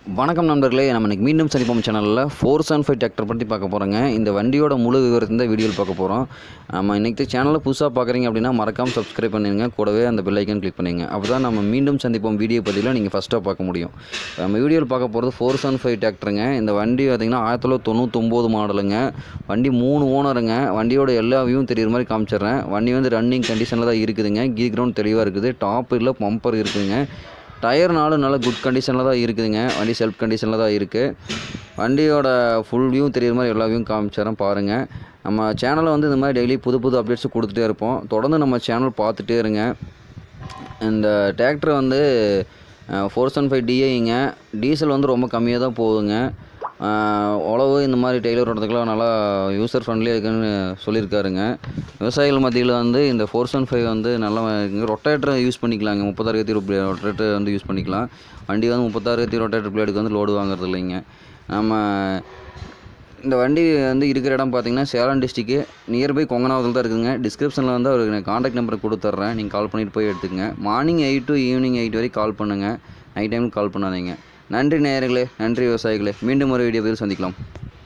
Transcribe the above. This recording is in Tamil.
வணக்கம் நண்பர்களே நம்ம இன்னைக்கு மீண்டும் சனிப்பம் சேனலில் ஃபோர் செவன் ஃபைவ் டிராக்டர் பற்றி பார்க்க போகிறோங்க இந்த வண்டியோட முழு விவரத்தை இந்த வீடியோவில் பார்க்க போகிறோம் நம்ம இன்றைக்கி சேனலில் புதுசாக பார்க்குறீங்க அப்படின்னா மறக்காமல் சப்ஸ்கிரைப் பண்ணிடுங்க கூடவே அந்த பெல் ஐக்கன் கிளிக் பண்ணிடுங்க அப்போ தான் நம்ம மீண்டும் சந்திப்போம் வீடியோ பதிவில் நீங்கள் ஃபஸ்ட்டாக பார்க்க முடியும் நம்ம வீடியோவில் பார்க்க போகிறது ஃபோர் செவன் ஃபைவ் டிராக்டருங்க இந்த வண்டி பார்த்திங்கன்னா ஆயிரத்தி தொள்ளாயிரத்தி தொண்ணூத்தொம்போது மாடலுங்க வண்டி மூணு ஓனருங்க வண்டியோட எல்லா வியூவும் தெரியுற மாதிரி காமிச்சிடுறேன் வண்டி வந்து ரன்னிங் கண்டிஷனில் தான் இருக்குதுங்க கீ கிரவுண்ட் தெளிவாக இருக்குது டாப் இல்லை பம்பர் இருக்குதுங்க டயர் நாலும் நல்ல குட் கண்டிஷனில் தான் இருக்குதுங்க வண்டி செல்ஃப் கண்டிஷனில் தான் இருக்குது வண்டியோட ஃபுல் வியூ தெரியுற மாதிரி எல்லா வியூவும் காமிச்சிடறேன் பாருங்கள் நம்ம சேனலில் வந்து இந்த மாதிரி டெய்லி புது புது அப்டேட்ஸ் கொடுத்துட்டே இருப்போம் தொடர்ந்து நம்ம சேனல் பார்த்துட்டே இருங்க இந்த டிராக்டர் வந்து ஃபோர் செவன் ஃபைவ் டிஐங்க டீசல் வந்து ரொம்ப கம்மியாக தான் போகுதுங்க அஹ், உழவு இந்த மாதிரி டெய்லர் ஓட்டுறதுக்கெலாம் நல்லா யூசர் ஃப்ரெண்ட்லியாக இருக்குன்னு சொல்லியிருக்காருங்க விவசாயிகள் மத்தியில் வந்து இந்த ஃபோர் செவன் ஃபைவ் வந்து நல்லா ரொட்டேட்டர் யூஸ் பண்ணிக்கலாங்க முப்பத்தாறு கத்தி ரொட்டேட்டர் வந்து யூஸ் பண்ணிக்கலாம் வண்டி வந்து முப்பத்தாறு கத்தி ரொட்டேட்டர் பிளேடுக்கு வந்து லோடு வாங்குறது இல்லைங்க நம்ம இந்த வண்டி வந்து இருக்கிற இடம் பார்த்தீங்கன்னா சேலம் டிஸ்ட்ரிக்கு நியர்பை கொங்கனாவத்தில் தான் இருக்குதுங்க டிஸ்கிரிப்ஷனில் வந்து அவருக்கு காண்டாக்ட் நம்பர் கொடுத்துட்றேன் நீங்கள் கால் பண்ணிட்டு போய் எடுத்துக்கங்க morning eight to evening eight வரைக்கும் கால் பண்ணுங்கள் நைட் டைம் கால் பண்ணாதீங்க நன்றி நேயர்களே நன்றி விவசாயிகளே மீண்டும் ஒரு வீடியோ பதில் சந்திக்கலாம்